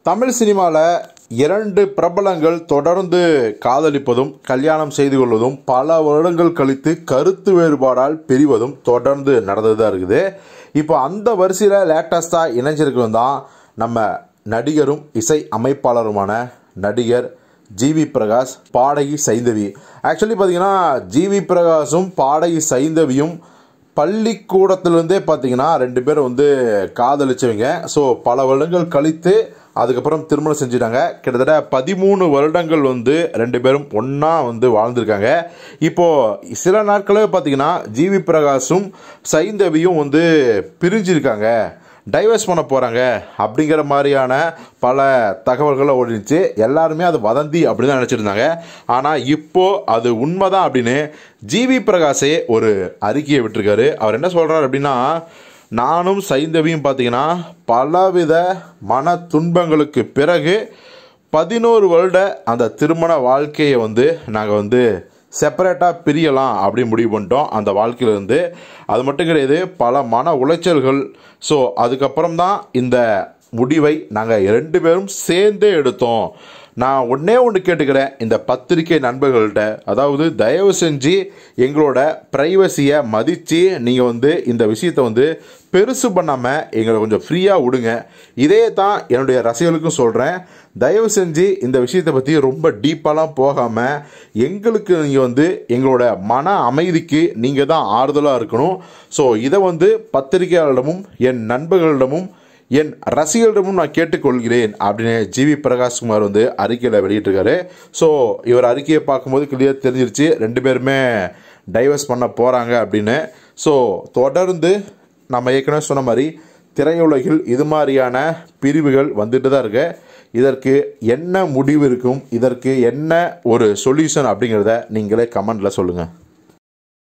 தமிழ் சினிமாவில் இரண்டு பிரபலங்கள் தொடர்ந்து காதலிப்பதும் கல்யாணம் செய்து கொள்வதும் பல வருடங்கள் கழித்து கருத்து வேறுபாடால் பிரிவதும் தொடர்ந்து நடந்து தான் இருக்குது இப்போ அந்த வரிசையில் லேட்டஸ்ட்டாக இணைஞ்சிருக்கிறது தான் நம்ம நடிகரும் இசை அமைப்பாளருமான நடிகர் ஜிவி பிரகாஷ் பாடகி சைந்தவி ஆக்சுவலி பார்த்தீங்கன்னா ஜிவி பிரகாஷும் பாடகி சைந்தவியும் பள்ளிக்கூடத்திலிருந்தே பார்த்தீங்கன்னா ரெண்டு பேரும் வந்து காதலிச்சவங்க ஸோ பல வருடங்கள் கழித்து அதுக்கப்புறம் திருமணம் செஞ்சுட்டாங்க கிட்டத்தட்ட பதிமூணு வருடங்கள் வந்து ரெண்டு பேரும் ஒன்றா வந்து வாழ்ந்திருக்காங்க இப்போது சில நாட்களே பார்த்தீங்கன்னா ஜிவி பிரகாஷும் சைந்தவியும் வந்து பிரிஞ்சிருக்காங்க டைவர்ஸ் பண்ண போகிறாங்க அப்படிங்கிற மாதிரியான பல தகவல்களை ஓடிச்சு எல்லாருமே அது வதந்தி அப்படின்னு தான் நினச்சிருந்தாங்க ஆனால் இப்போது அது உண்மைதான் அப்படின்னு ஜிவி பிரகாஷே ஒரு அறிக்கையை விட்டிருக்காரு அவர் என்ன சொல்கிறார் அப்படின்னா நானும் சைந்தவியும் பார்த்தீங்கன்னா பலவித மன துன்பங்களுக்கு பிறகு பதினோரு வருட அந்த திருமண வாழ்க்கையை வந்து நாங்கள் வந்து செப்பரேட்டாக பிரியலாம் அப்படி முடிவு பண்ணிட்டோம் அந்த வாழ்க்கையிலேருந்து அது மட்டும் கிடையாது பல மன உளைச்சல்கள் ஸோ அதுக்கப்புறம் தான் இந்த முடிவை நாங்கள் ரெண்டு பேரும் சேர்ந்தே எடுத்தோம் நான் ஒன்றே ஒன்று கேட்டுக்கிறேன் இந்த பத்திரிகை நண்பர்கள்ட்ட அதாவது தயவு செஞ்சு எங்களோட ப்ரைவசியை மதித்து நீங்கள் வந்து இந்த விஷயத்தை வந்து பெருசு பண்ணாமல் எங்களை கொஞ்சம் ஃப்ரீயாக விடுங்க இதே தான் என்னுடைய ரசிகர்களுக்கும் சொல்கிறேன் தயவு செஞ்சு இந்த விஷயத்தை பற்றி ரொம்ப டீப்பாலாம் போகாமல் எங்களுக்கு நீங்கள் வந்து எங்களோட மன அமைதிக்கு நீங்கள் தான் ஆறுதலாக இருக்கணும் ஸோ இதை வந்து பத்திரிகையாளரிடமும் என் நண்பர்களிடமும் என் ரசிகர்களிடமும் நான் கேட்டுக்கொள்கிறேன் அப்படின்னு ஜிவி பிரகாஷ்குமார் வந்து அறிக்கையில் வெளியிட்டிருக்காரு ஸோ இவர் அறிக்கையை பார்க்கும்போது கிளியர் தெரிஞ்சிருச்சு ரெண்டு பேருமே டைவர்ஸ் பண்ண போகிறாங்க அப்படின்னு ஸோ தொடர்ந்து நம்ம ஏற்கனவே சொன்ன மாதிரி திரையுலகில் இது மாதிரியான பிரிவுகள் வந்துட்டு தான் இருக்கு இதற்கு என்ன முடிவு இருக்கும் இதற்கு என்ன ஒரு சொல்யூஷன் அப்படிங்கிறத நீங்களே கமெண்டில் சொல்லுங்கள்